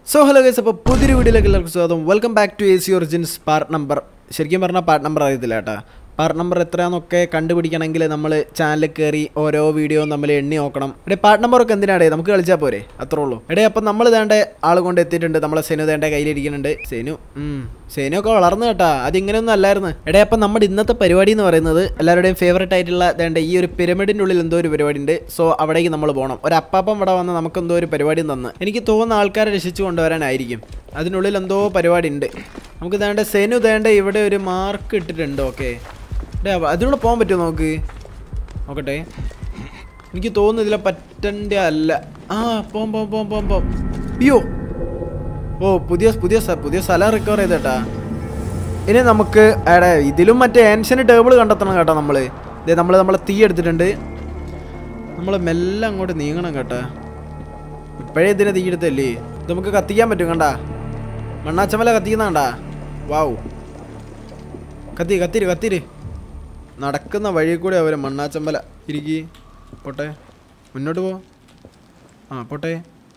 So hello guys അപ്പോൾ പുതിയൊരു വീഡിയോയിലേക്ക് എല്ലാവർക്കും സ്വാഗതം welcome back to A C origins part number ശരിക്കും പറഞ്ഞാൽ പാർട്ട് നമ്പർ അറിയത്തില്ല കേട്ടാ പാർട്ട് നമ്പർ എത്രയാണെന്നൊക്കെ കണ്ടുപിടിക്കണമെങ്കിൽ നമ്മൾ ചാനലിൽ കയറി ഓരോ വീഡിയോ നമ്മൾ എണ്ണി നോക്കണം എടേ പാർട്ട് നമ്പറൊക്കെ എന്തിനാടേ നമുക്ക് കളിച്ചാൽ പോരെ അത്രേ ഉള്ളൂ എടേ അപ്പം നമ്മൾ വേണ്ട ആൾ കൊണ്ട് എത്തിയിട്ടുണ്ട് നമ്മളെ സെനു വേണ്ട കയ്യിലിരിക്കുന്നുണ്ട് സെനു ഉം, സെനു ഒക്കെ വളർന്നു കേട്ടാ അതിങ്ങനെയൊന്നും അല്ലായിരുന്നു എടേ അപ്പം നമ്മുടെ ഇന്നത്തെ പരിപാടി എന്ന് പറയുന്നത് എല്ലാവരുടെയും ഫേവറേറ്റ് ആയിട്ടുള്ള വേണ്ട ഈ ഒരു പിരമിഡിൻ്റെ ഉള്ളിൽ എന്തോ ഒരു പരിപാടി ഉണ്ട് സോ അവിടേക്ക് നമ്മൾ പോകണം ഒരു അപ്പാപ്പം ഇവിടെ വന്ന് നമുക്ക് എന്തോ ഒരു പരിപാടി തന്ന് എനിക്ക് തോന്നുന്ന ആൾക്കാരെ രക്ഷിച്ചു കൊണ്ടുവരാനായിരിക്കും അതിനുള്ളിൽ എന്തോ പരിപാടി ഉണ്ട് നമുക്ക് വേണ്ട സെനു വേണ്ട ഇവിടെ ഒരു മാർക്ക് ഇട്ടിട്ടുണ്ട് ഓക്കെ ഡേ അതിലൂടെ പോകാൻ പറ്റുമോ നമുക്ക് നോക്കട്ടെ എനിക്ക് തോന്നുന്നു ഇതിലെ പറ്റണ്ട അല്ല ആ പോം പോം പോം പോം പോം അയ്യോ ഓ പുതിയ പുതിയ സ്ഥ- പുതിയ സ്ഥലം റിക്കവർ ചെയ്തേട്ടാ ഇനി നമുക്ക് എടേ ഇതിലും മറ്റേ ആൻഷ്യന് ടേബിൾ കണ്ടെത്തണം കേട്ടോ നമ്മൾ ഇതേ നമ്മൾ നമ്മളെ തീ എടുത്തിട്ടുണ്ട് നമ്മൾ മെല്ലെ അങ്ങോട്ട് നീങ്ങണം കേട്ടാ ഇപ്പോഴേ ഇതിനെ തീ എടുത്തല്ലേ ഇത് നമുക്ക് കത്തിക്കാൻ പറ്റും കണ്ടാ മണ്ണാച്ചമല കത്തിക്കുന്ന കണ്ടാ വാവ് കത്തി കത്തിര് കത്തിര് നടക്കുന്ന വഴി കൂടെ അവരെ മണ്ണാച്ചമ്പല ഇരിക്കി പോട്ടെ മുന്നോട്ട് പോ ആ പോട്ടെ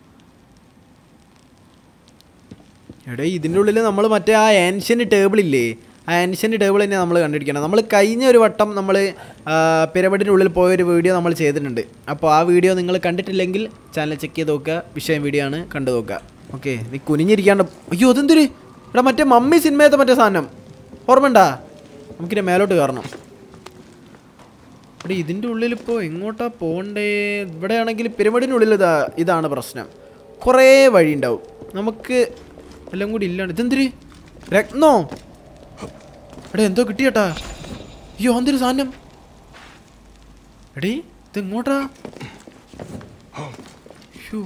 എടേ ഇതിൻ്റെ ഉള്ളിൽ നമ്മൾ മറ്റേ ആ ആൻഷ്യൻ്റ് ടേബിൾ ഇല്ലേ ആ ആൻഷ്യൻ്റ് ടേബിൾ തന്നെ നമ്മൾ കണ്ടിരിക്കണം നമ്മൾ കഴിഞ്ഞ ഒരു വട്ടം നമ്മൾ പിരമിഡിൻ്റെ ഉള്ളിൽ പോയൊരു വീഡിയോ നമ്മൾ ചെയ്തിട്ടുണ്ട് അപ്പോൾ ആ വീഡിയോ നിങ്ങൾ കണ്ടിട്ടില്ലെങ്കിൽ ചാനൽ ചെക്ക് ചെയ്ത് നോക്കുക വിഷയം വീഡിയോ ആണ് കണ്ടു നോക്കുക ഓക്കെ നീ കുനിഞ്ഞിരിക്കാണ്ട് അയ്യോ അതെന്തൊരു ഇവിടെ മറ്റേ മമ്മി സിനിമയത്തെ മറ്റേ സാധനം ഓർമ്മണ്ടാ നമുക്കിൻ്റെ മേലോട്ട് കയറണം ഇവിടെ ഇതിൻ്റെ ഉള്ളിൽ ഇപ്പോൾ എങ്ങോട്ടാ പോകണ്ടേ ഇവിടെ ആണെങ്കിൽ പിരമിഡിൻ്റെ ഉള്ളിൽ ഇതാ ഇതാണ് പ്രശ്നം കുറേ വഴി ഉണ്ടാവും നമുക്ക് എല്ലാം കൂടി ഇല്ലാണ്ട് ഇതെന്തിരി രത്നോ എടാ എന്തോ കിട്ടിയേട്ടാ അയ്യോ എന്തൊരു സാധനം എടീ ഇത് എങ്ങോട്ടാ ഷൂ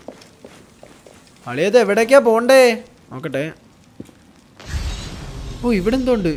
അളിയത് എവിടേക്കാ പോണ്ടേ നോക്കട്ടെ ഓ ഇവിടെ എന്തോ ഉണ്ട്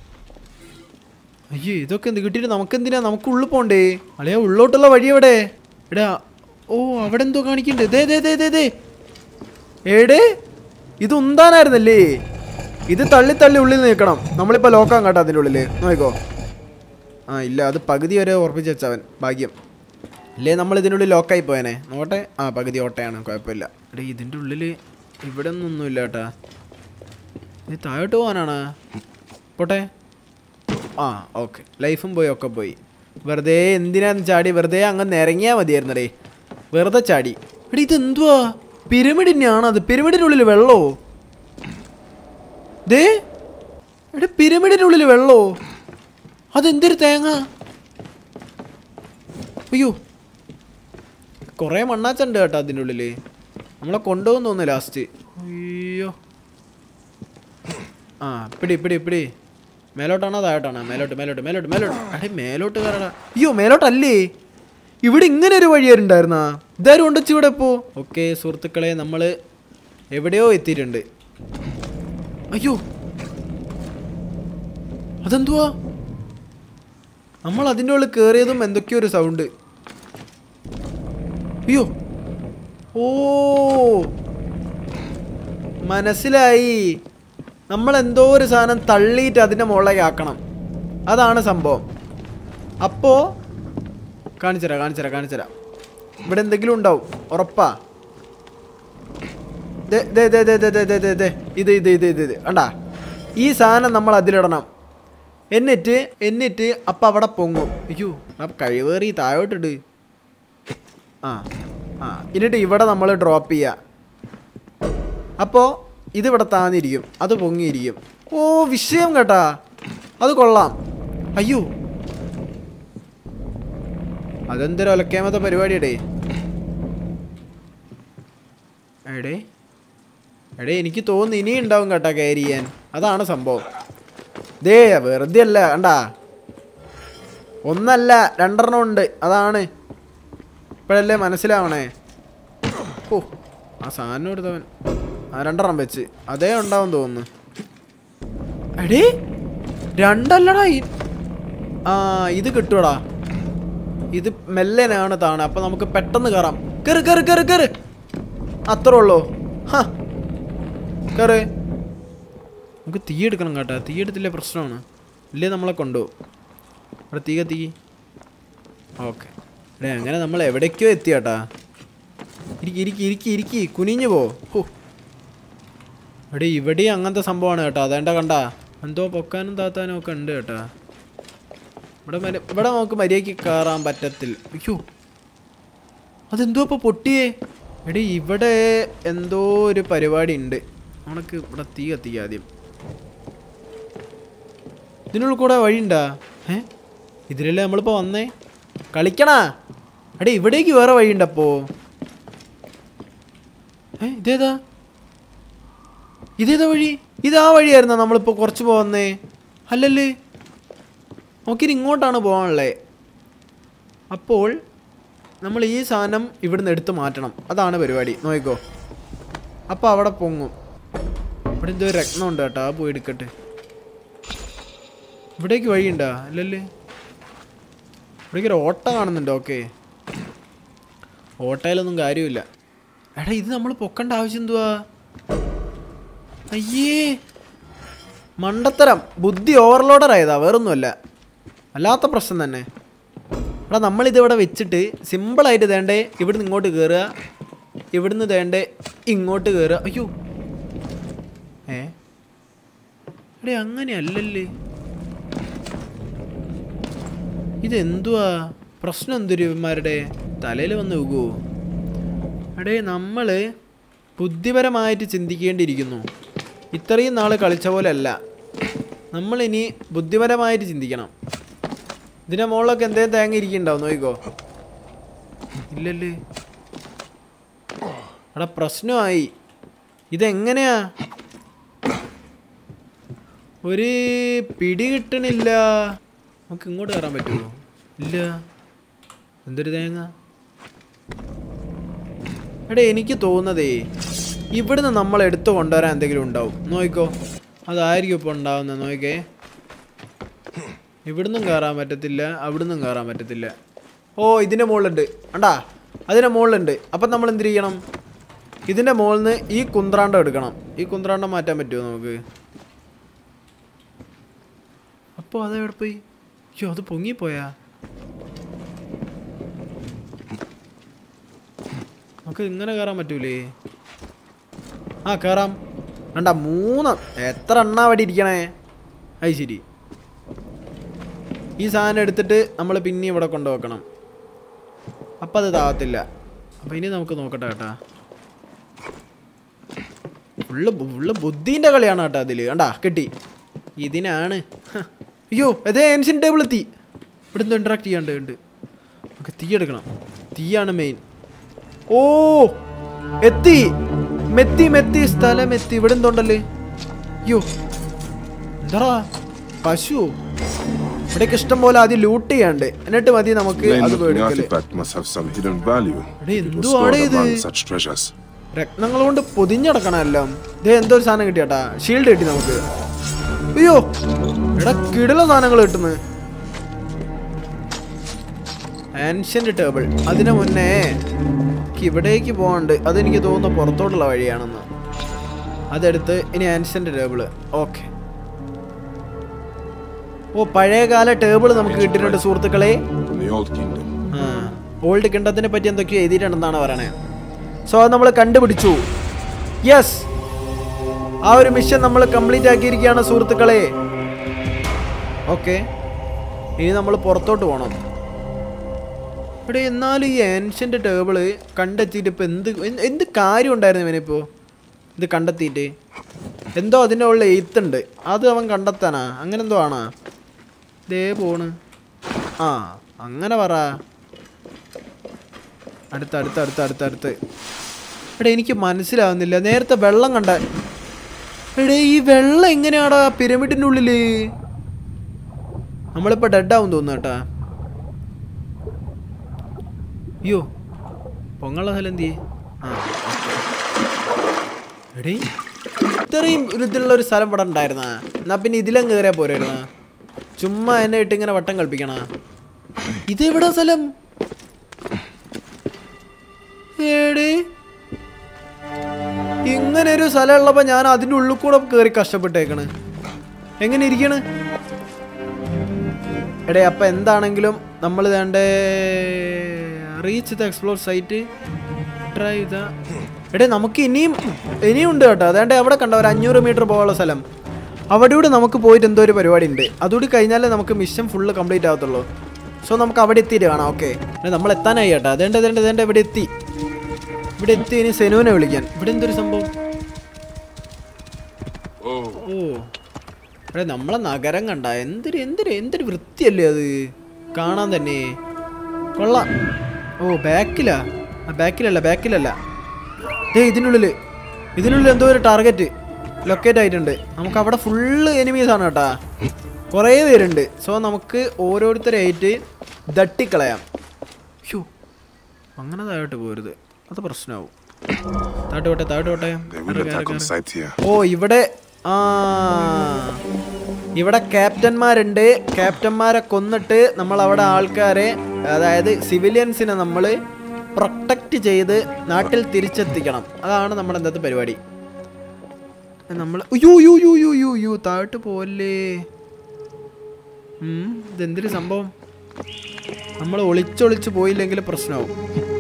അയ്യോ ഇതൊക്കെ എന്ത് കിട്ടിയിട്ട് നമുക്കെന്തിനാ നമുക്ക് ഉള്ളിൽ പോണ്ടേ അളിയാ ഉള്ളോട്ടുള്ള വഴി എവിടെ എടാ ഓ അവിടെ എന്തോ കാണിക്കണ്ട് ദേ ദേ ദേ ദേ ദേ ഏടേ ഇത് ഉന്താനായിരുന്നല്ലേ ഇത് തള്ളി തള്ളി ഉള്ളിൽ നിൽക്കണം നമ്മളിപ്പോൾ ലോക്കാൻ കേട്ടോ അതിൻ്റെ ഉള്ളിൽ നോക്കോ ആ ഇല്ല അത് പകുതി വരെ ഉറപ്പിച്ച് വെച്ചവൻ ഭാഗ്യം അല്ലേ നമ്മൾ ഇതിനുള്ളിൽ ലോക്കായി പോയനെ നോട്ടെ ആ പകുതി ഓട്ടയാണ് കുഴപ്പമില്ല എടേ ഇതിൻ്റെ ഉള്ളിൽ ഇവിടെ ഒന്നൊന്നുമില്ല കേട്ടാ ഇത് താഴോട്ട് പോകാനാണ് പോട്ടെ ആ ഓക്കെ ലൈഫും പോയി ഒക്കെ പോയി വെറുതെ എന്തിനാന്ന് ചാടി വെറുതെ അങ്ങ് നിരങ്ങിയാൽ മതിയായിരുന്നടേ വെറുതെ ചാടി എടി ഇത് എന്തുവാ പിരമിഡിനെയാണ് അത് പിരമിഡിനുള്ളിൽ വെള്ളോ ദേ എടി പിരമിഡിനുള്ളിൽ വെള്ളോ അതെന്തൊരു തേങ്ങ അയ്യോ കുറേ മണ്ണാച്ചുണ്ട് കേട്ടോ അതിൻ്റെ ഉള്ളിൽ നമ്മളെ കൊണ്ടുപോകുന്നു തോന്നുന്നു ലാസ്റ്റ് അയ്യോ ആ പിടി പിടി പിടി മേലോട്ടാണോ താഴോട്ടാണോ മേലോട്ട് മേലോട്ട് മേലോട്ട് മേലോട്ട് അടേ മേലോട്ട് കയറടാ അയ്യോ മേലോട്ടല്ലേ ഇവിടെ ഇങ്ങനെ ഒരു വഴിയായിരുണ്ടായിരുന്നാ ഇതാരും ഉണ്ടച്ച് ഇവിടെ ഇപ്പോ ഓക്കെ സുഹൃത്തുക്കളെ നമ്മൾ എവിടെയോ എത്തിയിട്ടുണ്ട് അയ്യോ അതെന്തുവാ നമ്മൾ അതിൻ്റെ ഉള്ളിൽ കയറിയതും എന്തൊക്കെയോ ഒരു സൗണ്ട് അയ്യോ ഓ മനസ്സിലായി നമ്മൾ എന്തോ ഒരു സാധനം തള്ളിയിട്ട് അതിൻ്റെ മുകളിലേക്ക് ആക്കണം അതാണ് സംഭവം അപ്പോൾ കാണിച്ചുതരാം കാണിച്ചുതരാം കാണിച്ചുതരാം ഇവിടെ എന്തെങ്കിലും ഉണ്ടാവും ഉറപ്പാ ദേ, ദേ, ദേ, ദേ, ദേ, ദേ, ദേ, ദേ, ദേ. ഇത് ഇത് ഇത് ഇത് ഇത് കണ്ടാ ഈ സാധനം നമ്മൾ അതിലിടണം എന്നിട്ട് എന്നിട്ട് അപ്പം അവിടെ പൊങ്ങും അയ്യോ ആ കഴിവേറി താഴോട്ടിട് ആ ആ എന്നിട്ട് ഇവിടെ നമ്മൾ ഡ്രോപ്പ് ചെയ്യുക അപ്പോൾ ഇതിവിടെ താന്നിരിക്കും അത് പൊങ്ങിയിരിക്കും ഓ വിഷയം കേട്ടാ അത് കൊള്ളാം അയ്യോ അതെന്തൊരു ഒലക്കേമത്തെ പരിപാടിയടേ എടേ എടേ എനിക്ക് തോന്നുന്നു ഇനി ഉണ്ടാവും കേട്ടാ കയറി ചെയ്യാൻ അതാണ് സംഭവം ദേ വെറുതെ അല്ല കണ്ടാ ഒന്നല്ല രണ്ടെണ്ണം ഉണ്ട് അതാണ് ഇപ്പോഴല്ലേ മനസ്സിലാവണേ ഓ ആ സാധനം എടുത്തവൻ ആ രണ്ടെണ്ണം വെച്ച് അതേ ഉണ്ടാവും തോന്നുന്നു എടേ രണ്ടല്ലടാ ഈ ആ ഇത് കിട്ടൂടാ ഇത് മെല്ലനാണ് താണ് അപ്പൊ നമുക്ക് പെട്ടെന്ന് കയറാം കയറ് കയറ് കയറ് കയറ് അത്രേ ഉള്ളൂ ഹാ കയറ് നമുക്ക് തീ എടുക്കണം കേട്ടോ തീ എടുത്തില്ലേ പ്രശ്നമാണ് ഇല്ലേ നമ്മളെ കൊണ്ടുപോകും അവിടെ തീ കത്തി ഓക്കെ എടേ അങ്ങനെ നമ്മൾ എവിടേക്കോ എത്തി കേട്ടാ ഇരിക്കി ഇരിക്കി ഇരിക്കി ഇരിക്കി കുനിഞ്ഞു പോ ഹോ എടേ ഇവിടെ അങ്ങനത്തെ സംഭവമാണ് കേട്ടോ അതേണ്ട കണ്ട എന്തോ പൊക്കാനും താത്താനും ഒക്കെ ഉണ്ട് കേട്ടോ ഇവിടെ മര- ഇവിടെ നമുക്ക് മര്യാദയ്ക്ക് കയറാൻ പറ്റത്തില്ല അയ്യോ അതെന്തോ ഇപ്പൊ പൊട്ടിയേ എടി ഇവിടെ എന്തോ ഒരു പരിപാടി ഉണ്ട് നമുക്ക് ഇവിടെ തീ കത്തിക്കുക ആദ്യം ഇതിനുള്ളിൽ കൂടെ വഴിയുണ്ടാ ഏ ഇതിലല്ലേ നമ്മളിപ്പോ വന്നേ കളിക്കണാ എടേ ഇവിടേക്ക് വേറെ വഴിയുണ്ടപ്പോ ഏ ഇതേതാ ഇതേതാ വഴി ഇതാ വഴിയായിരുന്നോ നമ്മളിപ്പോൾ കുറച്ച് പോകുന്നേ അല്ലല്ലേ നമുക്കിനി ഇങ്ങോട്ടാണ് പോകാനുള്ളത് അപ്പോൾ നമ്മൾ ഈ സാധനം ഇവിടുന്ന് എടുത്ത് മാറ്റണം അതാണ് പരിപാടി നോക്കിക്കോ അപ്പോൾ അവിടെ പൊങ്ങും ഇവിടെ എന്തോ ഒരു രത്നമുണ്ട് കേട്ടോ ആ പോയി എടുക്കട്ടെ ഇവിടേക്ക് വഴിയുണ്ടോ അല്ലല്ലേ ഇവിടേക്ക് ഒരു ഓട്ട കാണുന്നുണ്ട് ഓക്കെ ഓട്ടയിലൊന്നും കാര്യമില്ല എടാ ഇത് നമ്മൾ പൊക്കേണ്ട ആവശ്യം എന്തുവാ അയ്യേ മണ്ടത്തരം ബുദ്ധി ഓവർലോഡർ ആയതാ വേറൊന്നുമല്ല അല്ലാത്ത പ്രശ്നം തന്നെ എടാ നമ്മളിത് ഇവിടെ വെച്ചിട്ട് സിമ്പിളായിട്ട് തേണ്ടേ ഇവിടുന്ന് ഇങ്ങോട്ട് കയറുക ഇവിടുന്ന് തേണ്ടേ ഇങ്ങോട്ട് കയറുക അയ്യോ ഏ എടേ അങ്ങനെയല്ലല്ലേ ഇതെന്തുവാ പ്രശ്നം എന്തൊരു ഇവന്മാരുടെ തലയിൽ വന്ന് വീകുമോ എടേ നമ്മൾ ബുദ്ധിപരമായിട്ട് ചിന്തിക്കേണ്ടിയിരിക്കുന്നു ഇത്രയും നാൾ കളിച്ച പോലെ അല്ല നമ്മളിനി ബുദ്ധിപരമായിട്ട് ചിന്തിക്കണം ഇതിൻ്റെ മുകളിലൊക്കെ എന്തേലും തേങ്ങ ഇരിക്കുന്നുണ്ടാവും നോക്കിക്കോ ഇല്ലല്ലേ എടാ പ്രശ്നമായി ഇതെങ്ങനെയാ ഒരു പിടി കിട്ടണില്ല നമുക്ക് ഇങ്ങോട്ട് കയറാൻ പറ്റുമോ ഇല്ല എന്തൊരു തേങ്ങ എടാ എനിക്ക് തോന്നുന്നതേ ഇവിടുന്ന് നമ്മൾ എടുത്തു കൊണ്ടുവരാൻ എന്തെങ്കിലും ഉണ്ടാവും നോക്കിക്കോ അതായിരിക്കും ഇപ്പോൾ ഉണ്ടാവുന്നത് നോക്കിക്കേ ഇവിടുന്നും കയറാൻ പറ്റത്തില്ല അവിടുന്നും കയറാൻ പറ്റത്തില്ല ഓ ഇതിൻ്റെ മുകളിലുണ്ട് അണ്ടാ അതിൻ്റെ മുകളിലുണ്ട് അപ്പം നമ്മൾ എന്ത് ചെയ്യണം ഇതിൻ്റെ മുകളിൽ നിന്ന് ഈ കുന്ത്രാണ്ടം എടുക്കണം ഈ കുന്ത്രാണ്ടം മാറ്റാൻ പറ്റുമോ നമുക്ക് അപ്പോൾ അതെവിടെ പോയി അയ്യോ അത് പൊങ്ങിപ്പോയാ നമുക്ക് ഇങ്ങനെ കയറാൻ പറ്റൂലേ ആ കയറാം വേണ്ട മൂന്ന് എത്ര എണ്ണ അവിടെ ഇരിക്കണേ അത് ശരി ഈ സാധനം എടുത്തിട്ട് നമ്മൾ പിന്നെ ഇവിടെ കൊണ്ടുവെക്കണം അപ്പം അത് താകത്തില്ല അപ്പം ഇനി നമുക്ക് നോക്കട്ടെ കേട്ടാ ഫുള്ള് ഫുള്ള് ബുദ്ധീൻ്റെ കളിയാണ് കേട്ടോ അതിൽ കണ്ടാ കിട്ടി ഇതിനാണ് ഹ. അയ്യോ അതേ ഏൻഷ്യൻ ടേബിൾ എത്തി ഇവിടെ എന്തോ ഇൻട്രാക്ട് ചെയ്യാണ്ട് ഉണ്ട് നമുക്ക് തീ എടുക്കണം തീയാണ് മെയിൻ ഓ എത്തി മെത്തി മെത്തി സ്ഥലം എത്തി ഇവിടെ എന്തോണ്ടല്ലേ അയ്യോ എന്താ പശു ഇവിടേക്ക് ഇഷ്ടം പോലെ ആദ്യം ലൂട്ട് ചെയ്യാണ്ട് എന്നിട്ട് മതി നമുക്ക് Plain അത് looking മേടിക്കല് artifact must have some hidden value. എടേ, It was എന്തുവാടെ stored ഇത്? among such treasures. രത്നങ്ങൾ കൊണ്ട് പൊതിഞ്ഞടക്കണം എല്ലാം ഇതേ എന്തോ ഒരു സാധനം കിട്ടിയാട്ടാ ഷീൽഡ് കിട്ടി നമുക്ക് അയ്യോ എടാ കിടല സാധനങ്ങൾ കിട്ടുന്നു ആൻഷ്യന്റ് ടേബിൾ അതിനു മുന്നേ എനിക്ക് ഇവിടേക്ക് പോകാണ്ട് അതെനിക്ക് തോന്നുന്നു പുറത്തോട്ടുള്ള വഴിയാണെന്ന് അതെടുത്ത് ഇനി ആൻഷ്യന്റ് ടേബിള് ഓക്കെ ഓ പഴയകാല ടേബിൾ നമുക്ക് കിട്ടിയിട്ടുണ്ട് സുഹൃത്തുക്കളെ From the Old Kingdom. ആ ഓൾഡ് കിണ്ടത്തിനെ പറ്റി എന്തൊക്കെയോ എഴുതിയിട്ടുണ്ടെന്നാണ് പറയണേ സോ അത് നമ്മൾ കണ്ടുപിടിച്ചു യെസ് ആ ഒരു മിഷൻ നമ്മൾ കംപ്ലീറ്റ് ആക്കിയിരിക്കുകയാണ് സുഹൃത്തുക്കളെ ഓക്കെ ഇനി നമ്മൾ പുറത്തോട്ട് പോകണം ഇവിടെ എന്നാലും ഈ ഏൻഷ്യൻ്റ് ടേബിള് കണ്ടെത്തിയിട്ട് ഇപ്പം എന്ത് എന്ത് എന്ത് കാര്യം ഉണ്ടായിരുന്നു ഇവനിപ്പോൾ ഇത് കണ്ടെത്തിയിട്ട് എന്തോ അതിൻ്റെ ഉള്ള എയ്ത്തുണ്ട് അത് അവൻ കണ്ടെത്താനാ അങ്ങനെ എന്തോ ആണാ ദേ പോണ് ആ അങ്ങനെ പറ അടുത്ത് അടുത്ത് അടുത്ത് അടുത്ത് അടുത്ത് എടാ എനിക്ക് മനസ്സിലാവുന്നില്ല നേരത്തെ വെള്ളം കണ്ട എടേ ഈ വെള്ളം എങ്ങനെയാടാ പിരമിഡിൻ്റെ ഉള്ളില് നമ്മളിപ്പോൾ ഡെഡാവും തോന്നുന്നു കേട്ടാ അയ്യോ പൊങ്ങുള്ള സ്ഥലം എന്തിയേ ആ എടേ ഇത്രയും ഒരു ഇതിലുള്ള ഒരു സ്ഥലം ഇവിടെ ഉണ്ടായിരുന്ന എന്നാ പിന്നെ ഇതിലും കയറിയാ പോരായിരുന്ന ചുമ്മാ എന്നെ ഇട്ട് ഇങ്ങനെ വട്ടം കളിപ്പിക്കണ ഇതെവിടാ സ്ഥലം ഏടേ ഇങ്ങനെ ഒരു സ്ഥലം ഉള്ളപ്പോ ഞാൻ അതിന്റെ ഉള്ളിൽ കൂടെ കയറി കഷ്ടപ്പെട്ടേക്കണ് എങ്ങനെ ഇരിക്കണ് എടേ അപ്പൊ എന്താണെങ്കിലും നമ്മൾ വേണ്ട reach the explore site try the എടേ നമുക്ക് ഇനിയും ഇനിയും ഉണ്ട് കേട്ടോ അതാണ്ട് അവിടെ കണ്ട ഒരു അഞ്ഞൂറ് മീറ്റർ പോകാനുള്ള സ്ഥലം അവിടെയൂടെ നമുക്ക് പോയിട്ട് എന്തോ ഒരു പരിപാടി ഉണ്ട് അതുകൂടി കഴിഞ്ഞാലേ നമുക്ക് മിഷൻ ഫുള്ള് കംപ്ലീറ്റ് ആകത്തുള്ളൂ സോ നമുക്ക് അവിടെ എത്തിയിട്ട് കാണാം ഓക്കെ നമ്മൾ എത്താനായി കേട്ടോ അതേണ്ട അതേണ്ട അതേണ്ട ഇവിടെ എത്തി ഇവിടെ എത്തി ഇനി സെനുവിനെ വിളിക്കാൻ ഇവിടെ എന്തൊരു സംഭവം ഓ എടേ നമ്മളെ നഗരം കണ്ട എന്തൊരു എന്തൊരു എന്തൊരു വൃത്തിയല്ലേ അത് കാണാൻ തന്നെ കൊള്ളാം ഓ ബാക്കിലാ ആ ബാക്കിലല്ല ബാക്കിലല്ല ദേ ഇതിനുള്ളിൽ ഇതിനുള്ളിൽ എന്തോ ഒരു ടാർഗറ്റ് ലൊക്കേറ്റ് ആയിട്ടുണ്ട് നമുക്ക് അവിടെ ഫുള്ള് എനിമീസ് ആണ് കേട്ടാ കുറേ പേരുണ്ട് സോ നമുക്ക് ഓരോരുത്തരായിട്ട് തട്ടിക്കളയാം ഷൂ അങ്ങനെ താഴോട്ട് പോരുത് അത് പ്രശ്നമാവും താഴോട്ട് പോട്ടെ താഴോട്ട് പോട്ടെ They will കേറ്, കേറ്, attack on കേറ്. sight here. ഓ ഇവിടെ ആ ഇവിടെ ക്യാപ്റ്റന്മാരുണ്ട് ക്യാപ്റ്റന്മാരെ കൊന്നിട്ട് നമ്മൾ അവിടെ ആൾക്കാരെ അതായത് സിവിലിയൻസിനെ നമ്മൾ പ്രൊട്ടക്റ്റ് ചെയ്ത് നാട്ടിൽ തിരിച്ചെത്തിക്കണം അതാണ് നമ്മുടെ ഇന്നത്തെ പരിപാടി നമ്മൾ യോ യോ യോ യോ യോ യോ താഴോട്ട് പോവല്ലേ ഉം, ഇതെന്തൊരു സംഭവം നമ്മൾ ഒളിച്ചൊളിച്ച് പോയില്ലെങ്കിൽ പ്രശ്നമാവും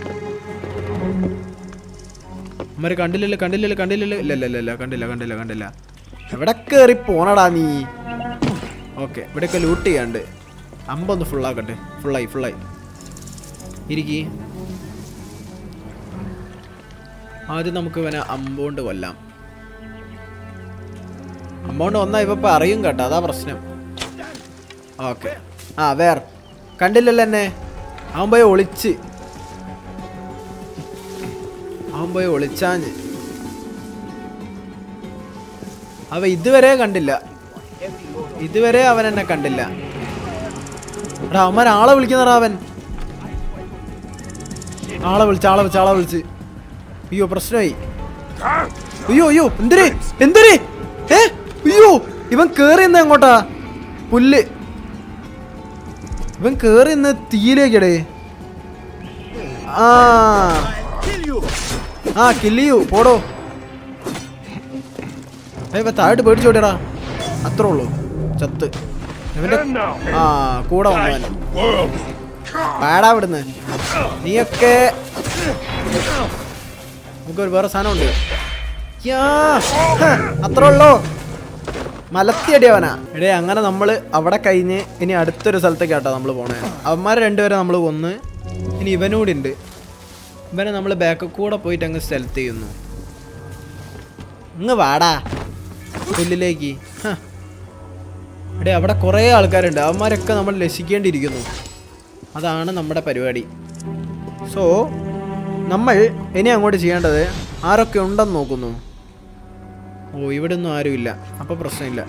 അമ്മര് കണ്ടില്ലല്ലോ കണ്ടില്ലല്ലോ കണ്ടില്ലല്ലോ ഇല്ല ഇല്ല ഇല്ല ഇല്ല കണ്ടില്ല കണ്ടില്ല കണ്ടില്ല എവിടെ കയറി പോണടാ നീ ഓക്കെ ഇവിടെയൊക്കെ ലൂട്ട് ചെയ്യാണ്ട് അമ്പൊന്ന് ഫുള്ളാക്കട്ടെ ഫുള്ളായി ഫുള്ളായി ഇരിക്കി ആദ്യം നമുക്ക് ഇവനെ അമ്പോണ്ട് കൊല്ലാം അമ്പോണ്ട് വന്നാ ഇപ്പൊ ഇപ്പൊ അറിയും കേട്ടോ അതാ പ്രശ്നം ഓക്കെ ആ വേർ കണ്ടില്ലല്ലോ എന്നെ അവൻ പോയി ഒളിച്ച് അവൻ പോയി ഒളിച്ചാഞ്ഞ് അവ ഇതുവരെ കണ്ടില്ല ഇതുവരെ അവൻ എന്നെ കണ്ടില്ല എടാ അവന്മാർ ആളെ വിളിക്കുന്നടാ അവൻ ആളെ വിളിച്ച് ആളെ വിളിച്ച് ആളെ വിളിച്ച് അയ്യോ പ്രശ്നമായി അയ്യോ അയ്യോ എന്തിരി എന്തിരി ഏ അയ്യോ ഇവൻ കേറി ഇന്ന് എങ്ങോട്ടാ പുല്ല് ഇവൻ കേറി ഇന്ന് തീയിലേക്കടേ ആ ആ കില്ലിയു പോടോ ഏ ഇവ താഴോട്ട് പേടിച്ചോടിയടാ അത്രേ ഉള്ളൂ ചത്ത് ഇവന്റെ ആ കൂടെ വന്നവൻ പാടാ വിടുന്ന് നീയൊക്കെ നമുക്കൊരു വേറെ സാധനം ഉണ്ട് യാ, ഹ, അത്രേ ഉള്ളൂ മലത്തിയടി അവനാ എടേ അങ്ങനെ നമ്മൾ അവിടെ കഴിഞ്ഞ് ഇനി അടുത്തൊരു സ്ഥലത്തേക്ക് കേട്ടോ നമ്മൾ പോണേ അവന്മാരെ രണ്ടുപേരെ നമ്മൾ കൊന്ന് ഇനി ഇവനൂടി ഉണ്ട് ഇവനെ നമ്മൾ ബാക്ക് കൂടെ പോയിട്ട് അങ്ങ് സ്ഥലത്ത് ചെയ്യുന്നു ഇങ്ങ് വാടാ പുല്ലിലേക്ക് ഹ. എടേ അവിടെ കുറേ ആൾക്കാരുണ്ട് അവന്മാരൊക്കെ നമ്മൾ രസിക്കേണ്ടിയിരിക്കുന്നു അതാണ് നമ്മുടെ പരിപാടി സോ നമ്മൾ ഇനി അങ്ങോട്ട് ചെയ്യേണ്ടത് ആരൊക്കെ ഉണ്ടെന്ന് നോക്കുന്നു ഓ ഇവിടെ ഒന്നും ആരുമില്ല അപ്പോൾ പ്രശ്നമില്ല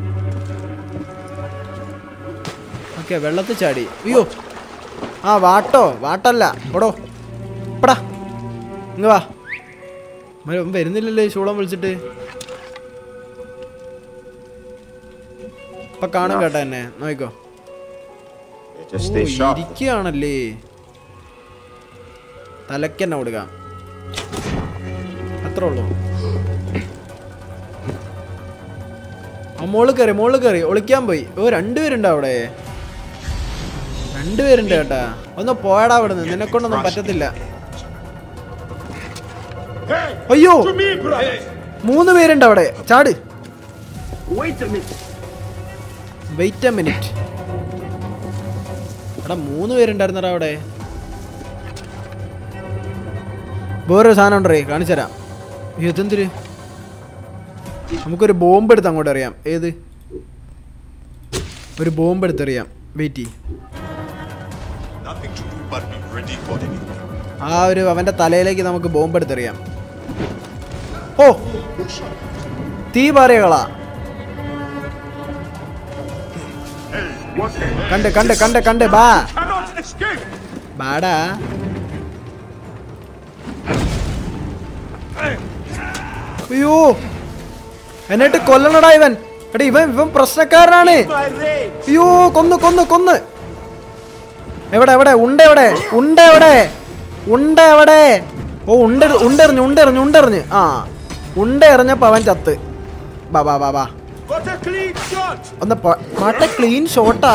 ഓക്കെ വെള്ളത്തിൽ ചാടി അയ്യോ ആ വാട്ടോ വാട്ടല്ല ഓടോ ഇപ്പടാ ഇങ്ങ് വാ ഇവൻ ഇവൻ വരുന്നില്ലല്ലേ ശൂളം വിളിച്ചിട്ട് ഇപ്പൊ കാണും കേട്ടോ എന്നെ നോക്കിക്കോ Just ഓ, stay sharp. ഇരിക്കുകയാണല്ലേ തലക്കെന്നെ കൊടുക്കാം അത്രേ ഉള്ളൂ ആ മോള് കയറി മോള് കയറി ഒളിക്കാൻ പോയി ഓ രണ്ടുപേരുണ്ട് അവിടെ രണ്ടുപേരുണ്ട് കേട്ടാ ഒന്ന് പോയടാ അവിടെ നിന്ന് നിന്നെ കൊണ്ടൊന്നും പറ്റത്തില്ല അയ്യോ മൂന്ന് പേരുണ്ട് അവിടെ ചാട് വെയിറ്റ് എ മിനിറ്റ് എടാ മൂന്ന് പേരുണ്ടായിരുന്നടാ അവിടെ വേറൊരു സാധനം ഉണ്ടേ കാണിച്ചു തരാം ഇതെന്തൊരു നമുക്കൊരു ബോംബ് എടുത്ത് അങ്ങോട്ട് അറിയാം ഏത് ഒരു ബോംബ് എടുത്തെറിയാം wait Nothing to do but be ready for anything. ആ ഒരു അവന്റെ തലയിലേക്ക് നമുക്ക് ബോംബ് എടുത്തെറിയാം ഓ തീ പാറിയകളാ കണ്ട് കണ്ട് കണ്ട് കണ്ട് ബാ Cannot escape! ബാടാ അയ്യോ എന്നിട്ട് കൊല്ലണടാ ഇവൻ എടാ ഇവൻ ഇവൻ പ്രശ്നക്കാരനാണ് അയ്യോ കൊന്ന് കൊന്ന് കൊന്ന് എവിടെ എവിടെ ഉണ്ട എവിടെ ഉണ്ട എവിടെ ഉണ്ട എവിടെ ഓ ഉണ്ട ഉണ്ടെറിഞ്ഞ് ഉണ്ടെറിഞ്ഞ് ഉണ്ടെറിഞ്ഞ് ആ ഉണ്ട എറിഞ്ഞപ്പോ അവൻ ചത്ത് ബാ ബാ ബാ ബാ Got a clean shot! ഒന്ന് മാട്ട ക്ലീൻ ഷോട്ടാ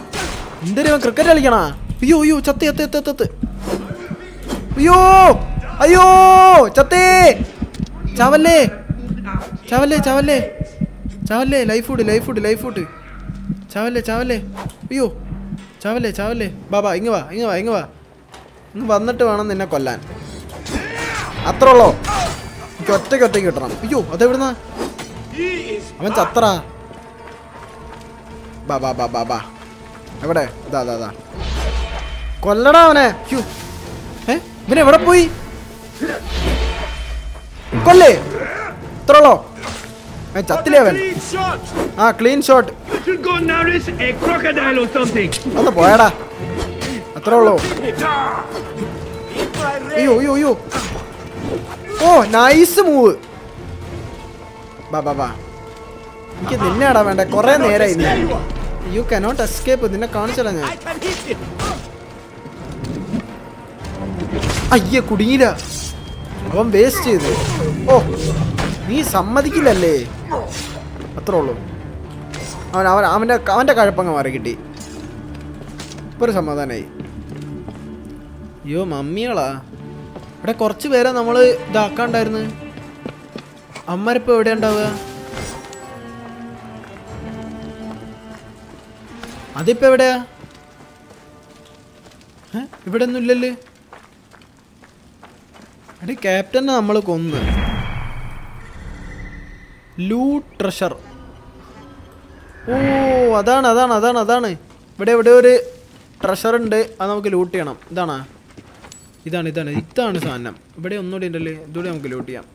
എന്തൊരു ക്രിക്കറ്റ് കളിക്കണാ അയ്യോ അയ്യോ ചത്ത് ചത്ത് ചത്ത് ചത്ത് അയ്യോ അയ്യോ ചത്തേ ചാവല്ലേ ചാവല്ലേ ചാവല്ലേ ചാവല്ലേ life food life food life food ചാവല്ലേ ചാവല്ലേ അയ്യോ ചാവല്ലേ ചാവല്ലേ ബാബാ ഇങ്ങ് വാ ഇങ്ങ് വാ ഇങ്ങ് വാ ഇങ്ങ് വന്നിട്ട് വേണം നിന്നെ കൊല്ലാൻ അത്ര ഉള്ളോ എനിക്ക് ഒറ്റയ്ക്ക് ഒറ്റയ്ക്ക് കിട്ടണം അയ്യോ അതെവിടുന്നാ അവൻ ചത്ര ബാ ബാ ബാ ബാ ബാ എവിടെ ഇതാ ഇതാ ഇതാ കൊല്ലടാ അവനെ ഹ്യൂ ഏ ഇവൻ എവിടെ പോയി കൊല്ലേ ഇത്രയുള്ളോ ഏ ചത്തില്ലേ അവൻ Clean shot! ആ clean shot You should go nourish a crocodile or something. ഒന്ന് പോയടാ അത്രേ ഉള്ളൂ അയ്യോ അയ്യോ അയ്യോ ഓ നൈസ് മൂവ് ബാ ബാ ബാ എനിക്ക് നിന്നെയാടാ വേണ്ട കുറെ നേരമായി നീ യു കനോട്ട് എസ്കേപ്പ് നിന്നെ കാണിച്ചടാ ഞാൻ I can hit him! അയ്യ കുടുങ്ങിയില്ല അവൻ വേസ്റ്റ് ചെയ്തു ഓ നീ സമ്മതിക്കില്ലല്ലേ അത്രേ ഉള്ളൂ അവൻ അവൻ അവൻ്റെ അവൻ്റെ കഴപ്പങ്ങ് മാറി കിട്ടി ഇപ്പൊ ഒരു സമാധാനമായി അയ്യോ മമ്മികളാ ഇവിടെ കുറച്ച് പേരെ നമ്മൾ ഇതാക്കാണ്ടായിരുന്നു അമ്മരിപ്പോ എവിടെ ഉണ്ടാവുക അതിപ്പോ എവിടെയാ ഏ? ഇവിടെ ഒന്നും ഇല്ലല്ലേ എടി ക്യാപ്റ്റനെ നമ്മൾ കൊന്ന് ലൂ ട്രഷർ ഓ അതാണ് അതാണ് അതാണ് അതാണ് ഇവിടെ ഇവിടെ ഒരു ട്രഷർ ഉണ്ട് അത് നമുക്ക് ലൂട്ട് ചെയ്യണം ഇതാണാ ഇതാണ് ഇതാണ് ഇതാണ് സാധനം ഇവിടെ ഒന്നുകൂടി ഉണ്ടല്ലേ ഇതുകൂടി നമുക്ക് ലൂട്ട് ചെയ്യാം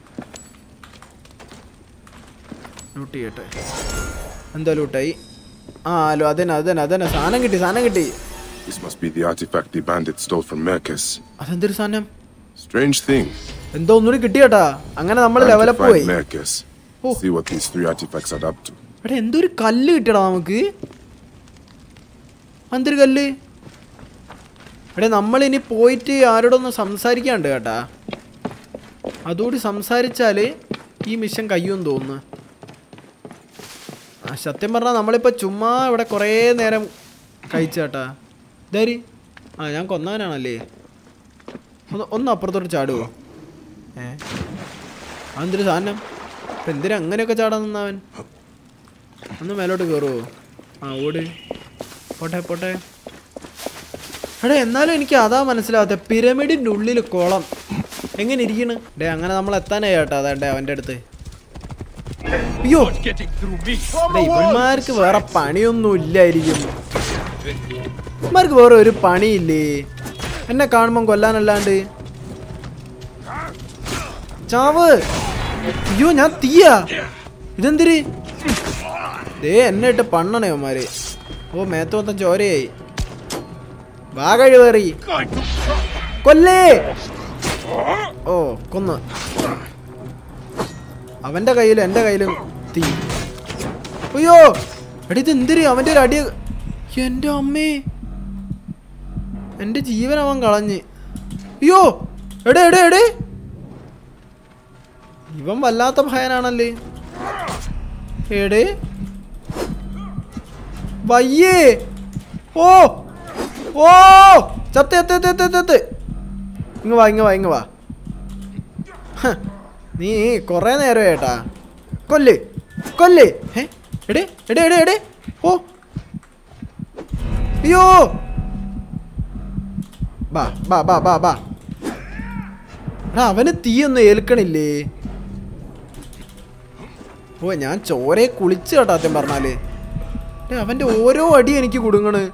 ലൂട്ട് ചെയ്യട്ടെ എന്താ ലൂട്ടായി ആ ഹലോ അതന്നെ അതന്നെ അതന്നെ സാധനം കിട്ടി സാധനം കിട്ടി This must be the artifact the bandits stole from Mercus. അതെന്തൊരു സാധനം Strange thing. എന്തോ ഒന്നുകൂടി കിട്ടിയേട്ടാ അങ്ങനെ നമ്മൾ Time to ലെവലപ്പ് find പോയി Mercus. Oh. See what these three artifacts add up to. എടാ എന്തൊരു കല്ല് കിട്ടിയടാ നമുക്ക് എന്തൊരു കല്ല് എടാ നമ്മളിനി പോയിട്ട് ആരോടൊന്ന് സംസാരിക്കാണ്ട് കേട്ടാ അതുകൂടി സംസാരിച്ചാല് ഈ മിഷൻ കഴിയുമെന്ന് തോന്നുന്നു ആ സത്യം പറഞ്ഞാൽ നമ്മളിപ്പോൾ ചുമ്മാ ഇവിടെ കുറേ നേരം കഴിച്ചു കേട്ടാ ഇതാരി ആ ഞാൻ കൊന്നവനാണല്ലേ ഒന്ന് ഒന്ന് അപ്പുറത്തോട്ട് ചാടുവോ ഏ അതെന്തൊരു സാധനം ഇപ്പം എന്തിനാ അങ്ങനെയൊക്കെ ചാടാൻ നിന്നവൻ ഒന്ന് മേലോട്ട് കയറുമോ ആ ഓട് പോട്ടെ പോട്ടെ എടാ എന്നാലും എനിക്ക് അതാ മനസ്സിലാവാത്ത പിരമിഡിന്റെ ഉള്ളിൽ കുളം എങ്ങനെ ഇരിക്കണ് ഡേ അങ്ങനെ നമ്മൾ എത്താനായി കേട്ടോ അതാണ്ടേ അവൻ്റെ അടുത്ത് അയ്യോ Getting through me! ഡേ ഇവന്മാർക്ക് വേറെ പണിയൊന്നും ഇല്ലായിരിക്കും ഇവന്മാർക്ക് വേറെ ഒരു പണിയില്ലേ എന്നെ കാണുമ്പം കൊല്ലാനല്ലാണ്ട് ചാവ് അയ്യോ ഞാൻ തീയാ ഇതെന്തിരി ദേ എന്നെ ഇട്ട് പണ്ണണേ അവന്മാര് ഓ മേത്ത് മൊത്തം ചോരയായി വാ കഴിവേറി കൊല്ലേ ഓ കൊന്ന് അവന്റെ കയ്യിലും എന്റെ കയ്യിലും തീ അയ്യോ എടി ഇത് എന്തിരി അവന്റെ ഒരു അടി എന്റെ അമ്മേ എന്റെ ജീവൻ അവൻ കളഞ്ഞ് അയ്യോ എടേ എടേ എടേ ഇവൻ വല്ലാത്ത ഭയനാണല്ലേ എടേ വയ്യേ ഓ ഓ ചത്ത് ചത്ത് ചത്ത് ചത്ത് ചത്ത് ഇങ്ങ് വാ ഇങ്ങ് വാ ഇങ്ങ് വാ ഹ, നീ കുറേ നേരം ഏട്ടാ കൊല്ല് കൊല്ല് ഏ എടേ എടേ എടേ എടേ ഓ അയ്യോ ബാ ബാ ബാ ബാ ബാ എടാ അവന് തീയൊന്നും ഏൽക്കണില്ലേ ഓ ഞാൻ ചോരയെ കുളിച്ച് കേട്ടോ സത്യം പറഞ്ഞാല് ഏ, അവന്റെ ഓരോ അടി എനിക്ക് കുടുങ്ങണ്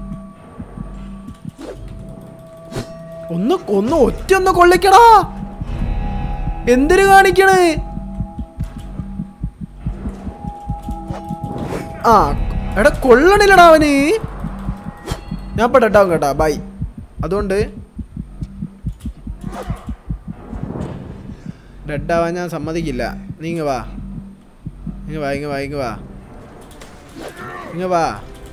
ഒന്ന് ഒന്ന് ഒറ്റ ഒന്ന് കൊള്ളിക്കടാ എന്തിനു കാണിക്കണ് ആ എടാ കൊള്ളണില്ലടാ അവന് ഞാൻ ഇപ്പൊ ഡെഡാവും കേട്ടാ ബൈ അതുകൊണ്ട് ഡെഡാവാൻ ഞാൻ സമ്മതിക്കില്ല നീങ്ങ വാ ഇങ്ങ വാ ഇങ്ങ വാ ഇങ്ങ വാ ഇങ്ങ വാ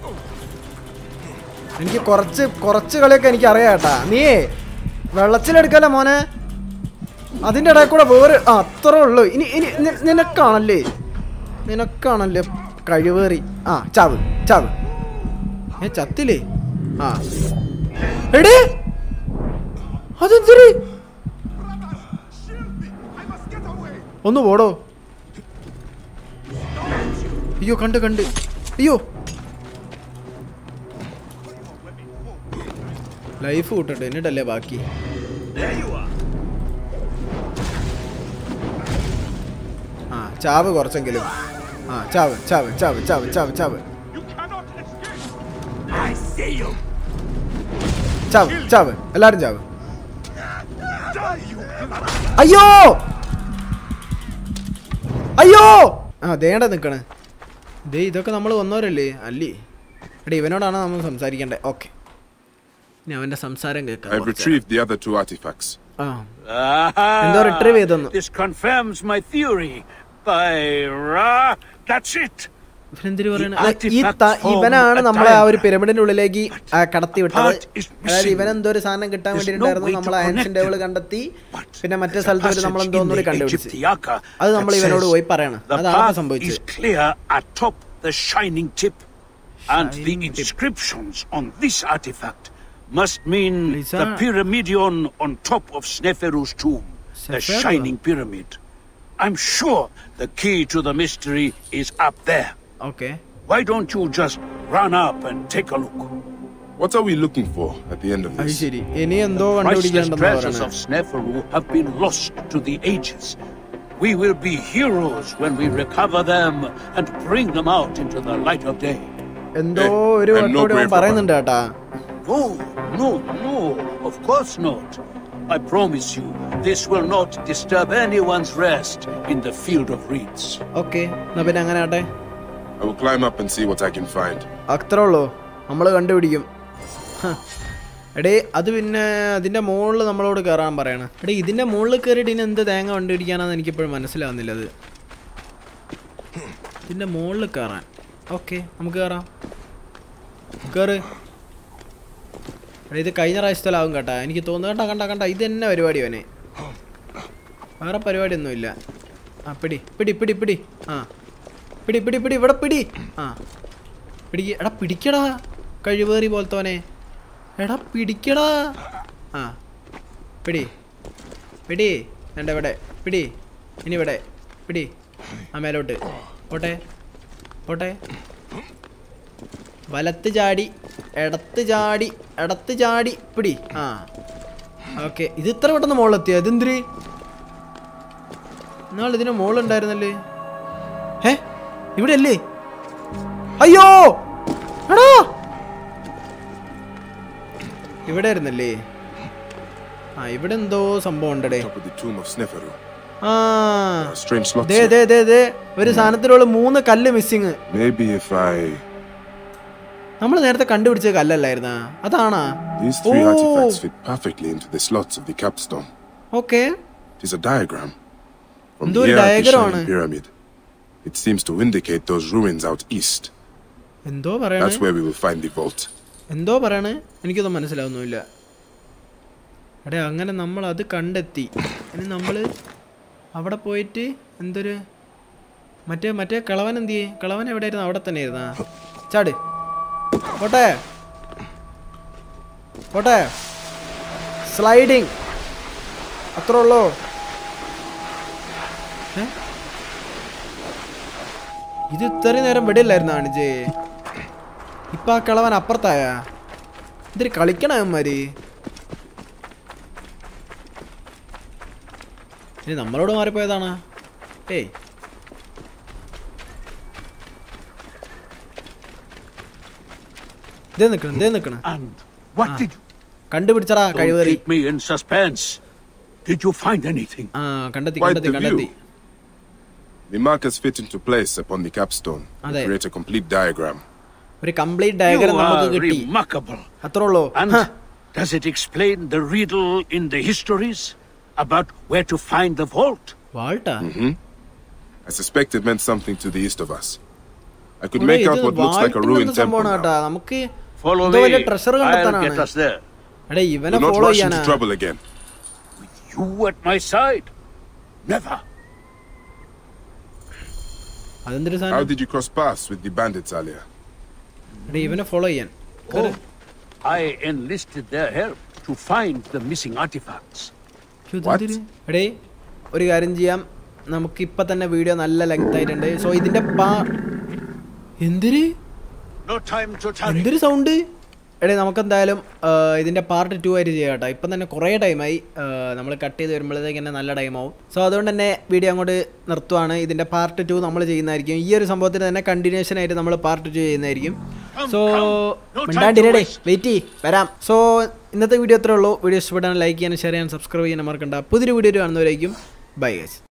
എനിക്ക് കുറച്ച് കുറച്ച് കളിയൊക്കെ എനിക്ക് അറിയാം കേട്ടാ നീയേ വെള്ളച്ചിലെടുക്കല്ലേ മോനെ അതിൻ്റെ ഇടയിൽ കൂടെ വേറെ ആ അത്രേ ഉള്ളൂ ഇനി ഇനി നി- നിനക്കാണല്ലേ നിനക്കാണല്ലേ കഴിവേറി ആ ചാവ് ചാവ് ഏ ചത്തില്ലേ ആ എടേ അതെന്തൊരു ഒന്ന് പോടോ അയ്യോ കണ്ട് കണ്ട് അയ്യോ ലൈഫ് കൂട്ടട്ടെ എന്നിട്ടല്ലേ ബാക്കി ആ ചാവ് കുറച്ചെങ്കിലും ആ ചാവ് ചാവ് ചാവ് ചാവ് ചാവ് ചാവ് You cannot escape! I see you. ചാവ് ചാവ് എല്ലാരും ചാവ് Die, you അയ്യോ അയ്യോ ആ ദേണ്ട നിക്കണ് ദേ ഇതൊക്കെ നമ്മൾ വന്നവരല്ലേ അല്ലേ എടാ ഇവനോടാണ് നമ്മൾ സംസാരിക്കേണ്ടത് ഓക്കെ ഇനി അവന്റെ സംസാരം കേൾക്കാം I've കുറച്ച്. retrieved the other two artifacts. ആ Ah, എന്തോ retrieve ചെയ്തെന്ന്. This confirms my theory. By Ra, that's it. ഇവനെന്തിരി പറയണ ഈ ഈ ത- artifact form ഇവനാണ് a നമ്മളെ ആ ഒരു diagram. പിരമിഡിന്റെ ഉള്ളിലേക്ക് ആ, കടത്തി വിട്ടത് part is അതായത് missing. ഇവൻ എന്തോ ഒരു സാധനം കിട്ടാൻ There's no വേണ്ടിയിട്ടുണ്ടായിരുന്നു way to നമ്മൾ ആൻഷ്യൻ connect ടേബിൾ them. കണ്ടെത്തി But പിന്നെ മറ്റേ there's a സ്ഥലത്ത് ഒരു passage നമ്മൾ in എന്തോന്നൂടി the കണ്ടുപിടിച്ച് Egyptiaca അത് that നമ്മൾ ഇവനോട് says പോയി പറയണം The അതാണ് path is സംഭവിച്ചത് clear atop the shining tip, and the Shining tip. inscriptions on this artifact must mean Lisa. the pyramidion on top of Sneferu's tomb, the Sneferu? shining pyramid. I'm sure the key to the mystery is up there. Okay Why don't you just run up and take a look? What are we looking for at the end of അത് this? ശരി ഇനി എന്തോ Priceless കണ്ടുപിടിക്കേണ്ടെന്ന് treasures പറയണേ of Sneferu have been lost to the ages. We will be heroes when we recover them and bring them out into the light of day. എന്തോ Eh, ഒരു I'm no വട്ടോടെ അവൻ brave പറയുന്നുണ്ട് കേട്ടാ No, no, no, of course not. I promise you, this will not disturb anyone's rest in the field of reeds. Okay എന്നാ പിന്നെ അങ്ങനെ ആട്ടെ I will climb up and see what I can find. അത്രേ ഉള്ളൂ നമ്മൾ കണ്ടുപിടിക്കും ഹ. എടേ അത് പിന്നെ അതിന്റെ മുകളിൽ നമ്മളോട് കയറാൻ പറയണ എടേ ഇതിന്റെ മുകളിൽ കയറിയിട്ട് ഇനി എന്ത് തേങ്ങ കണ്ടുപിടിക്കാനാന്ന് എനിക്കിപ്പോഴും മനസ്സിലാവുന്നില്ല അത് ഇതിന്റെ മുകളിൽ കയറാൻ ഓക്കെ നമുക്ക് കയറാം കയറ് എടേ ഇത് കഴിഞ്ഞ പ്രാവശ്യത്തിലാവും കേട്ടാ എനിക്ക് തോന്നുന്നു കണ്ട കണ്ട കണ്ട ഇത് തന്നെ പരിപാടി അവനെ വേറെ പരിപാടിയൊന്നുമില്ല ആ പിടി പിടി പിടി പിടി ആ പിടി പിടി പിടി ഇവിടെ പിടി ആ പിടിക്ക് എടാ പിടിക്കടാ കഴിവേറി പോലത്തോനെ എടാ പിടിക്കടാ ആ പിടി പിടി എൻ്റെ ഇവിടെ പിടി ഇനി ഇവിടെ പിടി ആ മേലോട്ട് പോട്ടെ പോട്ടെ വലത്ത് ചാടി ഇടത്ത് ചാടി ഇടത്ത് ചാടി പിടി ആ ഓക്കെ ഇത് ഇത്ര പെട്ടെന്ന് മുകളിലെത്തിയ ഇതെന്തിരി നാളെ ഇതിന് മുകളിലുണ്ടായിരുന്നല്ലേ ഏ ഇവിടെ അല്ലേ അയ്യോ എടാ ഇവിടെ ആയിരുന്നല്ലേ ആ ഇവിടെ എന്തോ സംഭവം ഉണ്ടടേ Top of the tomb of Sneferu. ആ Strange slots. They here. ദേ ദേ ദേ ഒരു സാധനത്തിലുള്ള മൂന്ന് കല്ല് മിസ്സിങ് Maybe if I. നമ്മൾ നേരത്തെ കണ്ടുപിടിച്ച കല്ലല്ലായിരുന്ന അതാണാ These three Oh. artifacts fit perfectly into the slots of the capstone. Okay It is a diagram. From എന്തോ ഒരു here at the diagram Shining ആണ്. Pyramid. It seems to indicate those ruins out east. എന്തോ പറയണേ That's where we will find the vault. എന്തോ പറയണേ എനിക്കൊന്നും മനസ്സിലാവുന്നില്ല എടേ അങ്ങനെ നമ്മൾ അത് കണ്ടെത്തി ഇനി നമ്മൾ അവിടെ പോയിട്ട് എന്തൊരു മറ്റേ മറ്റേ കളവൻ എന്ത് ചെയ്യേ കളവൻ എവിടെയായിരുന്നു അവിടെ തന്നെ ആയിരുന്നാ ചാട് പോട്ടെ പോട്ടെ സ്ലൈഡിങ് അത്ര ഉള്ളോ ഏ? ഇത് ഇത്രയും നേരം വെടിയില്ലായിരുന്നു അണിജേ ഇപ്പൊ ആ കിളവൻ അപ്പുറത്തായ ഇതിരി കളിക്കണമാര് ഇനി നമ്മളോട് മാറിപ്പോയതാണ് ഏയ് ഇതേ നിക്കണം ഇതേ നിക്കണം And what did you കണ്ടുപിടിച്ചടാ Don't കഴിവേറി keep me in suspense? Did you find anything? ആ കണ്ടെത്തി Quite കണ്ടെത്തി the കണ്ടെത്തി view. The markers fit into place upon the capstone. and Ade. Create a complete diagram. ഒരു കംപ്ലീറ്റ് You ഡയഗ്രം നമുക്ക് are കിട്ടി remarkable. അത്രേ ഉള്ളൂ And her. does it explain the riddle in the histories about where to find the vault? വാൾട്ടാ I suspect it meant something to the east of us. I could മോനെ, make out ഇത് what looks like a വാൾട്ടിന് ruined എന്ത് temple സംഭവമാണ് കേട്ടാ now. നമുക്ക് Follow എന്തോ വലിയ me. Treasure I'll get കണ്ടെത്താനാണ് us there. എടാ ഇവനെ Do not ഫോളോ rush ചെയ്യാനാ into trouble again. You at my side? Never. അതെന്തൊരു How സാധനം did you cross paths with the bandits earlier? എടാ ഇവനെ ഫോളോ ചെയ്യാൻ കേറ്. I enlisted their help to find the missing artifacts. ശ്ശോ, ഇതെന്തൊരു- എടേ ഒരു കാര്യം ചെയ്യാം നമുക്കിപ്പോൾ തന്നെ വീഡിയോ നല്ല ലെങ്ത് ആയിട്ടുണ്ട് സോ ഇതിൻ്റെ പാ എന്തിര് No time to tarry. എന്തൊരു സൗണ്ട് എടേ നമുക്കെന്തായാലും ആ, ഇതിൻ്റെ പാർട്ട് ടു ആയിട്ട് ചെയ്യാം കേട്ടോ ഇപ്പം തന്നെ കുറേ ടൈമായി നമ്മൾ കട്ട് ചെയ്ത് വരുമ്പോഴത്തേക്ക് തന്നെ നല്ല ടൈമാവും സോ അതുകൊണ്ട് തന്നെ വീഡിയോ അങ്ങോട്ട് നിർത്തുവാണ് ഇതിൻ്റെ പാർട്ട് ടു നമ്മൾ ചെയ്യുന്നതായിരിക്കും ഈ ഒരു സംഭവത്തിന് തന്നെ കണ്ടിന്യൂഷൻ ആയിട്ട് നമ്മൾ പാർട്ട് ടു ചെയ്യുന്നതായിരിക്കും സോ മിണ്ടാണ്ടിരടേ വെയിറ്റ് ചെയ്യ് വരാം സോ ഇന്നത്തെ വീഡിയോ അത്രേ ഉള്ളൂ വീഡിയോ ഇഷ്ടപ്പെട്ടാൽ ലൈക്ക് ചെയ്യാനും ഷെയർ ചെയ്യാനും സബ്സ്ക്രൈബ് ചെയ്യാനും മറക്കണ്ട പുതിയൊരു വീഡിയോ കാണുന്നവരായിരിക്കും ബൈ ഗൈസ്